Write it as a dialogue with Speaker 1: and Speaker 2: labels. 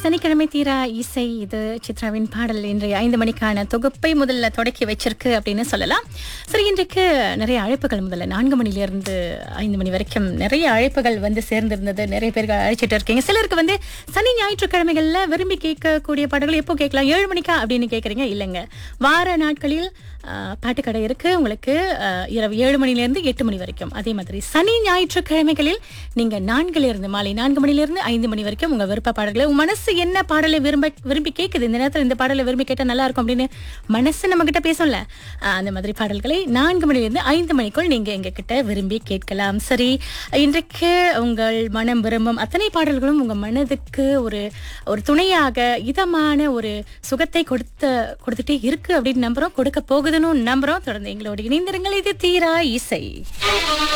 Speaker 1: சனிக்கிழமை தீரா இசை இது சித்ராவின் பாடல் இன்றைய ஐந்து மணிக்கான தொகுப்பை முதல்ல தொடக்கி வச்சிருக்கு அப்படின்னு சொல்லலாம் சரி இன்றைக்கு நிறைய அழைப்புகள் முதல்ல நான்கு மணிலிருந்து ஐந்து மணி வரைக்கும் நிறைய அழைப்புகள் வந்து சேர்ந்திருந்தது நிறைய பேர்கள் அழைச்சிட்டு இருக்கீங்க சிலருக்கு வந்து சனி ஞாயிற்றுக்கிழமைகள்ல விரும்பி கேட்கக்கூடிய பாடல்கள் எப்போ கேட்கலாம் ஏழு மணிக்கா அப்படின்னு கேட்குறீங்க இல்லைங்க வார நாட்களில் ஆஹ், பாட்டுக்கடை இருக்கு உங்களுக்கு ஆஹ், இரவு ஏழு மணிலேருந்து எட்டு மணி வரைக்கும் அதே மாதிரி சனி ஞாயிற்றுக்கிழமைகளில் நீங்க நான்குல இருந்து மாலை நான்கு மணிலிருந்து ஐந்து மணி வரைக்கும் உங்க விருப்ப பாடல்களை உங்க மனசு என்ன பாடலை விரும்ப விரும்பி கேட்குது இந்த நேரத்தில் இந்த பாடலை விரும்பி கேட்டா நல்லா இருக்கும் அப்படின்னு மனசு நம்ம கிட்ட பேசும்ல ஆஹ், அந்த மாதிரி பாடல்களை நான்கு மணிலிருந்து ஐந்து மணிக்குள் நீங்க எங்க கிட்ட விரும்பி கேட்கலாம் சரி இன்றைக்கு உங்கள் மனம் விரும்பும் அத்தனை பாடல்களும் உங்க மனதுக்கு ஒரு ஒரு துணையாக இதமான ஒரு சுகத்தை கொடுத்த கொடுத்துட்டே இருக்கு அப்படின்னு நம்புறோம் கொடுக்க போகுதுன்னு நம்புறோம் தொடர்ந்து எங்களோட இணைந்திருங்கள் இது தீரா இசை